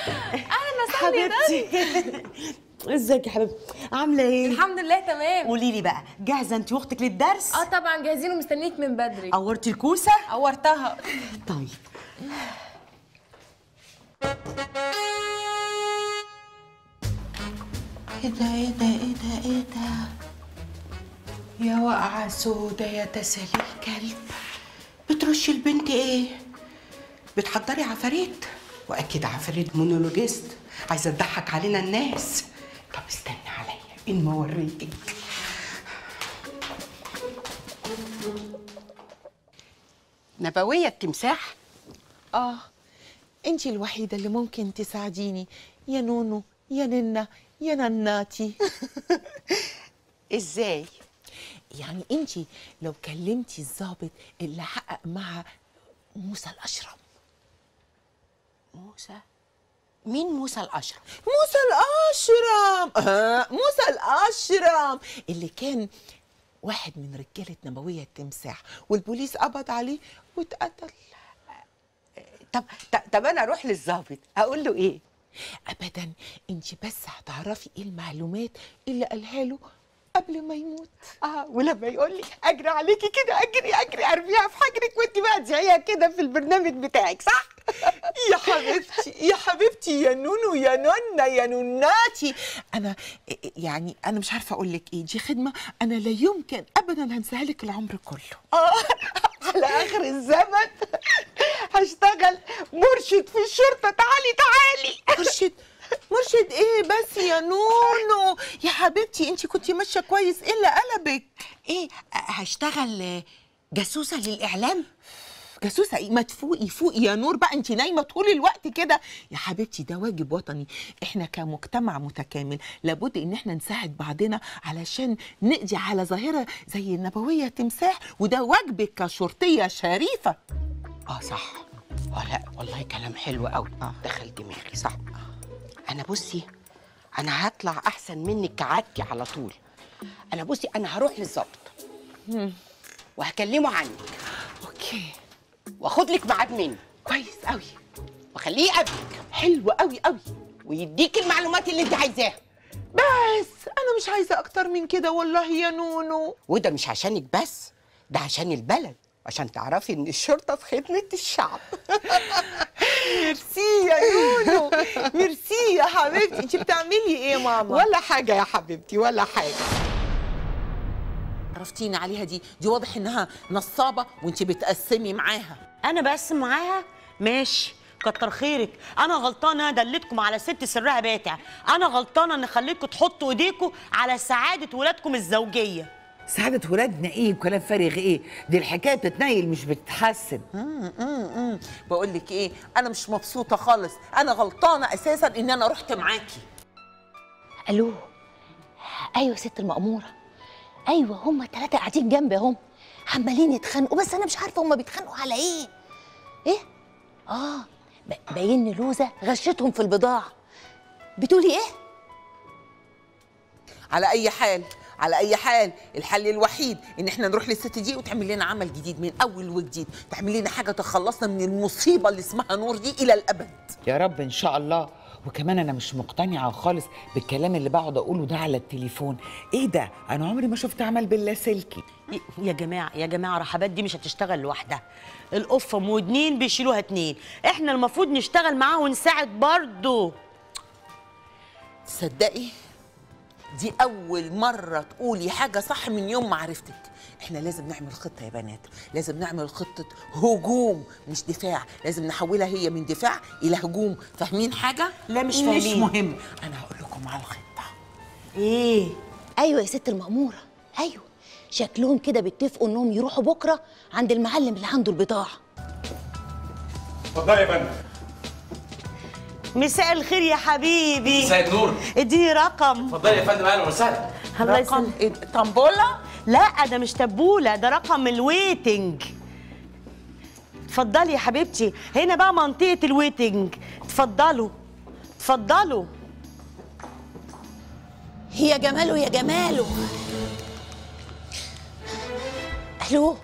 اهلا وسهلا يا دنيا. حبيبتي ازيك يا حبيبتي عامله ايه الحمد لله تمام قولي لي بقى جاهزه انت واختك للدرس اه طبعا جاهزين ومستنيك من بدري قورتي الكوسه قورتها طيب ايه ده ايه ده ايه ده ايه ده يا واقعة سودة يا تسالي الكلب بترشي البنت ايه بتحضري عفاريت واكيد عفاريت مونولوجيست عايزه تضحك علينا الناس طب استني عليا ان ما اوريكي نبوية التمساح آه أنتي الوحيدة اللي ممكن تساعديني يا نونو يا ننا يا نناتي ازاي يعني أنتي لو كلمتي الضابط اللي حقق مع موسى الأشرم موسى مين موسى الاشرف موسى الأشرم آه موسى الأشرم اللي كان واحد من رجالة نبوية التمساح والبوليس قبض عليه واتقتل طب طب, طب انا اروح للظابط اقول له ايه ابدا انت بس هتعرفي ايه المعلومات اللي قالها له قبل ما يموت اه ولما يقول لي اجري عليكي كده اجري اجري ارميها في حجرك وانت بقى تذيعيها كده في البرنامج بتاعك صح؟ يا حبيبتي يا حبيبتي يا نونو يا نونا يا نوناتي انا يعني انا مش عارفه اقول لك ايه دي خدمه انا لا يمكن ابدا هنساها لك العمر كله اه على اخر الزمن هشتغل مرشد في الشرطه تعالي تعالي مرشد مرشد ايه بس يا نونو يا حبيبتي انت كنتي ماشيه كويس ايه اللي قلبك ايه هشتغل جاسوسه للاعلام جاسوسه ايه ما تفوقي فوقي يا نور بقى انت نايمه طول الوقت كده يا حبيبتي ده واجب وطني احنا كمجتمع متكامل لابد ان احنا نساعد بعضنا علشان نقضي على ظاهره زي النبويه تمساح وده واجبك كشرطيه شريفه اه صح اه لا والله كلام حلو قوي اه دخل دماغي صح انا بصي انا هطلع احسن منك كعادتي على طول انا بصي انا هروح للظابط وهكلمه عنك اوكي واخد لك ميعاد منه كويس قوي واخليه يقابلك حلو قوي قوي ويديك المعلومات اللي انت عايزاها بس انا مش عايزه اكتر من كده والله يا نونو وده مش عشانك بس ده عشان البلد عشان تعرفي ان الشرطه في خدمه الشعب ميرسي يا نونو ميرسي يا حبيبتي انت بتعملي ايه يا ماما ولا حاجه يا حبيبتي ولا حاجه عرفتيني عليها دي دي واضح انها نصابه وانت بتقسمي معاها انا بقسم معاها ماشي كتر خيرك انا غلطانه دلتكم على ست سرها باتع انا غلطانه ان خليتكم تحطوا ايديكم على سعاده ولادكم الزوجيه سعادة ولادنا ايه وكلام فارغ ايه دي الحكاية بتتنيل مش بتتحسن بقول لك ايه انا مش مبسوطه خالص انا غلطانه اساسا ان انا رحت معاكي الو ايوه يا ست المأمورة ايوه هما التلاتة قاعدين جنبي اهم عمالين يتخانقوا بس انا مش عارفة هما بيتخانقوا على ايه ايه اه ب- باين لوزة غشتهم في البضاعة بتقولي ايه على اي حال على اي حال الحل الوحيد ان احنا نروح للست دي وتعمل لنا عمل جديد من اول وجديد تعمل لنا حاجه تخلصنا من المصيبه اللي اسمها نور دي الى الابد يا رب ان شاء الله وكمان انا مش مقتنعة خالص بالكلام اللي بقعد اقوله ده على التليفون ايه ده انا عمري ما شفت عمل باللاسلكي يا جماعه يا جماعه رحبات دي مش هتشتغل لوحدها القفه ودنين بيشيلوها اتنين احنا المفروض نشتغل معاها ونساعد برضه تصدقي دي اول مره تقولي حاجه صح من يوم ما عرفتك احنا لازم نعمل خطه يا بنات لازم نعمل خطه هجوم مش دفاع لازم نحولها هي من دفاع الى هجوم فاهمين حاجه لا مش مش فاهمين. مهم انا هقول لكم على الخطه ايه ايوه يا ست المأمورة ايوه شكلهم كده بيتفقوا انهم يروحوا بكرة عند المعلم اللي عنده البضاعة اتفضلي يا فندم مساء الخير يا حبيبي مساء النور اديني رقم اتفضلي يا فندم اهلا وسهلا الله رقم يسلمك إيه؟ طنبوله لا ده مش تبوله ده رقم الويتنج اتفضلي يا حبيبتي هنا بقى منطقه الويتنج اتفضلوا اتفضلوا يا جماله يا جماله الو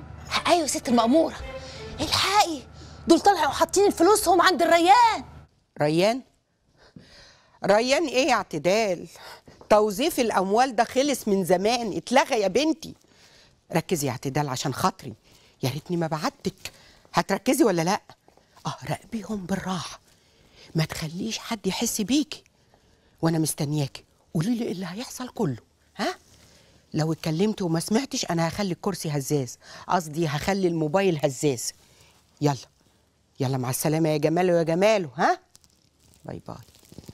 ايوه يا ست المأمورة الحقي دول طلعوا حاطين فلوسهم عند الريان ريان ريان ايه يا اعتدال توظيف الاموال ده خلص من زمان اتلغى يا بنتي ركزي يا اعتدال عشان خاطري يا ريتني ما بعتك هتركزي ولا لا اه راقبيهم بالراحه ما تخليش حد يحس بيكي وانا مستنياكي قولي لي اللي هيحصل كله ها لو اتكلمت وما سمعتش انا هخلي الكرسي هزاز قصدي هخلي الموبايل هزاز يلا يلا مع السلامه يا جماله يا جماله ها باي باي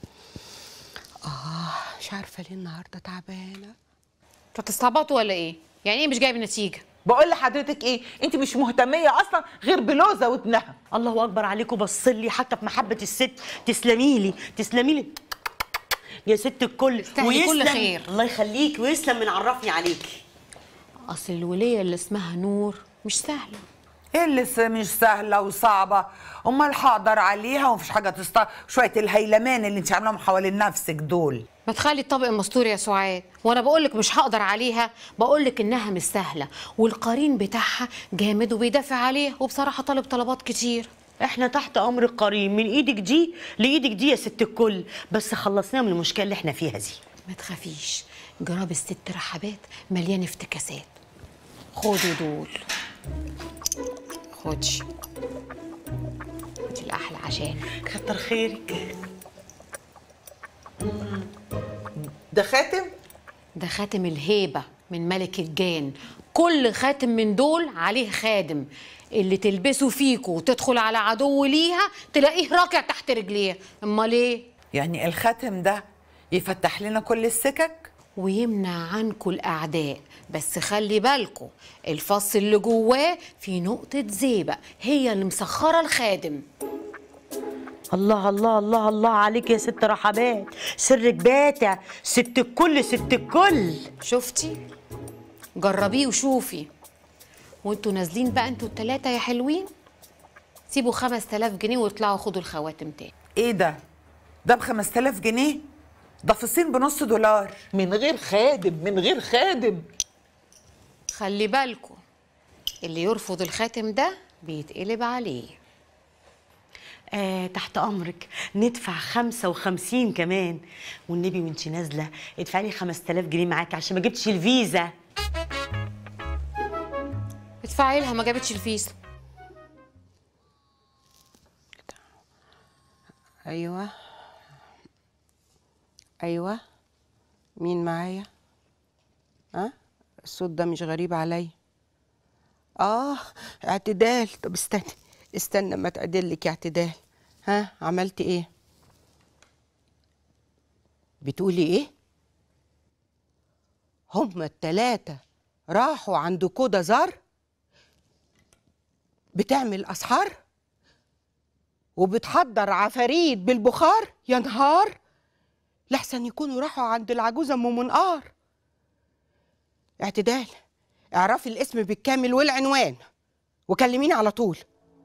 اه مش عارفه ليه النهارده تعبانه انتوا هتستعبطوا ولا ايه؟ يعني ايه مش جايب نتيجه؟ بقول لحضرتك ايه انت مش مهتميه اصلا غير بلوزه وابنها الله اكبر عليكم بصلي حتى في محبه الست تسلمي لي تسلمي لي يا ست الكل تستاهلي كل خير. الله يخليك ويسلم من عرفني عليكي اصل الوليه اللي اسمها نور مش سهله ايه اللي س- مش سهله وصعبه امال هقدر عليها ومفيش حاجه تست شويه الهيلمان اللي انت عاملاهم حوالين نفسك دول ما تخلي الطبق مستور يا سعاد وانا بقول لك مش هقدر عليها بقول لك انها مش سهله والقرين بتاعها جامد وبيدافع عليها وبصراحه طالب طلبات كتير احنا تحت امر القريب من ايدك دي لايدك دي يا ست الكل بس خلصنا من المشكله اللي احنا فيها دي ما تخافيش جراب الست رحبات مليان افتكاسات خدي دول خدي خدي الاحلى عشان كتر خيرك ده خاتم ده خاتم الهيبة من ملك الجان كل خاتم من دول عليه خادم اللي تلبسه فيكو وتدخل على عدو ليها تلاقيه راكع تحت رجليها امال ايه يعني الخاتم ده يفتح لنا كل السكك ويمنع عنكم الاعداء بس خلي بالكم الفص اللي جواه في نقطة زيبة هي اللي مسخرة الخادم الله الله الله الله عليك يا ست رحبات سرك باتع ست الكل ست الكل شفتي جربيه وشوفي وانتوا نازلين بقى انتوا التلاتة يا حلوين سيبوا خمس تلاف جنيه واطلعوا خدوا الخواتم تاني ايه ده ده ب 5000 جنيه ده في الصين بنص دولار من غير خادم من غير خادم خلي بالكم اللي يرفض الخاتم ده بيتقلب عليه آه تحت امرك ندفع 55 كمان والنبي وانت نازله ادفعي لي 5000 جنيه معاكي عشان ما جبتش الفيزا ادفعي لها ما جابتش الفيزا ايوه ايوه مين معايا ها الصوت ده مش غريب عليا اه اعتدال طب استني استنى ما تعدلك يا اعتدال ها عملت ايه بتقولي ايه هما التلاتة راحوا عند كودا زار بتعمل اسحار وبتحضر عفاريت بالبخار يا نهار لحسن يكونوا راحوا عند العجوزة أم منقار اعتدال اعرفي الاسم بالكامل والعنوان وكلميني على طول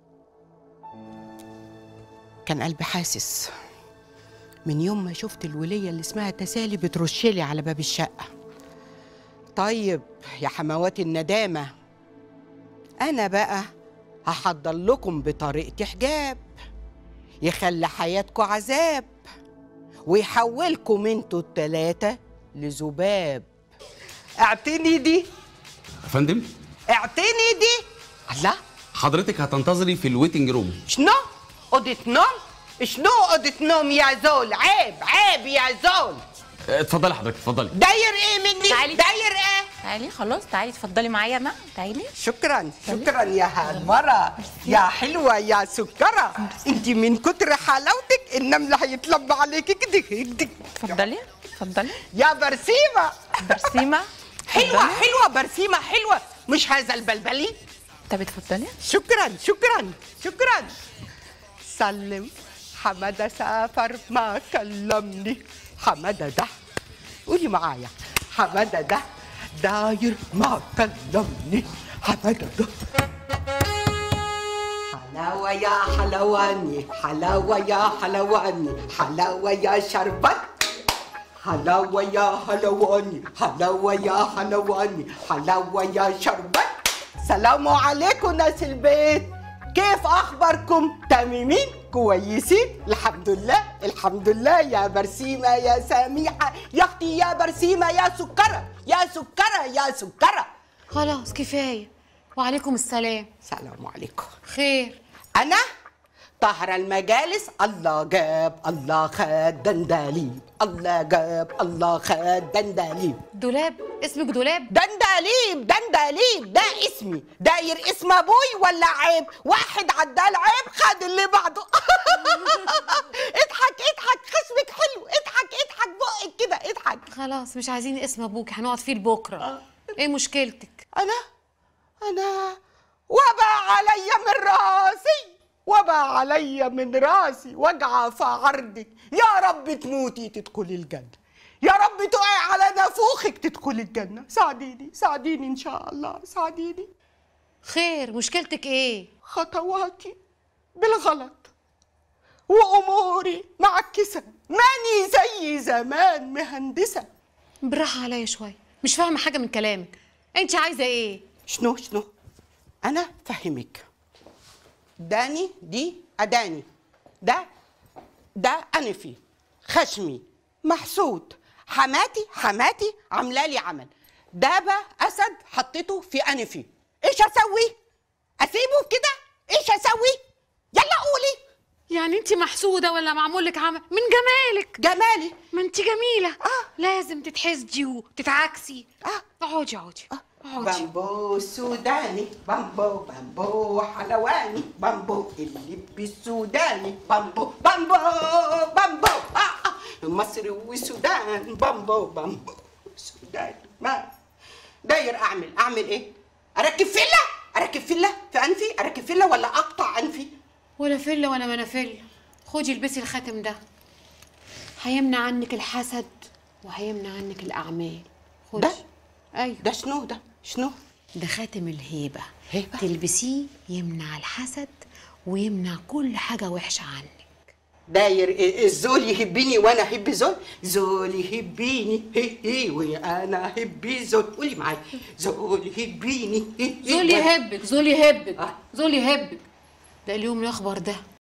كان قلبي حاسس من يوم ما شفت الولية اللي اسمها تسالي بترشلي على باب الشقة طيب يا حموات الندامة أنا بقى هحضر لكم بطريقة حجاب يخلي حياتكم عذاب ويحولكم انتوا التلاتة لذباب اعتني دي يا فندم اعتني دي الله حضرتك هتنتظري في الويتنج روم شنو أوضة نوم شنو أوضة نوم يا زول عيب عيب يا زول اتفضلي حضرتك اتفضلي داير ايه مني تعالي. داير ايه تعالي خلاص تعالي اتفضلي معايا ما تعالي شكرا شكرا يا هالمرة يا حلوة يا سكرة انت من كتر حلاوتك النملة هيتلم عليكي كده كده اتفضلي اتفضلي يا برسيمة برسيمة حلوة حلوة برسيمة حلوة مش هذا البلبلي طب اتفضلي شكرا شكرا شكرا سلم حمادة سافر ما كلمني حمادة ده قولي معايا حمادة ده داير ما كلمني حمادة ده حلاوة يا حلواني حلاوة يا حلواني حلاوة يا شربت حلاوة يا حلواني حلاوة يا حلواني حلاوة يا شربت سلام عليكم ناس البيت كيف اخباركم تميمين كويسين الحمد لله الحمد لله يا برسيمه يا سميحه يا اختي يا برسيمه يا سكره يا سكره يا سكره خلاص كفايه وعليكم السلام السلام عليكم خير انا طهر المجالس الله جاب الله خد دنداليب الله جاب الله خد دنداليب دولاب اسمك دولاب دنداليب دنداليب ده اسمي داير اسم ابوي ولا عيب واحد عدال عيب خد اللي بعده اضحك اضحك خصمك حلو اضحك اضحك بقك كده اضحك خلاص مش عايزين اسم ابوك هنقعد فيه لبكره ايه مشكلتك انا انا وبا عليا من راسي وبا عليا من راسي وجعه في عرضك يا رب تموتي تدخلي الجنه يا رب تقعي على نافوخك تدخلي الجنه ساعديني ساعديني ان شاء الله ساعديني خير مشكلتك ايه خطواتي بالغلط واموري معكسه ماني زي زمان مهندسه بالراحه عليا شويه مش فاهمه حاجه من كلامك انت عايزه ايه شنو شنو انا فهمك داني دي اداني ده ده انفي خشمي محسود حماتي حماتي عامله لي عمل ده بقى اسد حطيته في انفي ايش اسوي اسيبه كده ايش اسوي يلا قولي يعني انت محسوده ولا معمول لك عمل من جمالك جمالي ما انت جميله آه. لازم تتحسدي وتتعكسي آه. اقعدي اقعدي اقعدي بامبو سوداني بامبو بامبو حلواني بامبو اللب السوداني بامبو بامبو بامبو آه آه. مصر والسودان بامبو بامبو سوداني ما داير اعمل اعمل ايه اركب فيلا اركب فيلا في انفي اركب فيلا ولا اقطع انفي ولا فله ولا منافله خدي البسي الخاتم ده هيمنع عنك الحسد وهيمنع عنك الاعمال خدي ده؟ ايوه ده شنو ده شنو ده خاتم الهيبه هيبة؟ تلبسيه يمنع الحسد ويمنع كل حاجه وحشه عنك داير إيه الزول يحبني وانا احب زول زول يحبيني هي هي وانا احب زول قولي معايا زول يحبيني هي هي زول وأنا- يهبك زول يهبك آه. زول يهبك ده اليوم الاخبر ده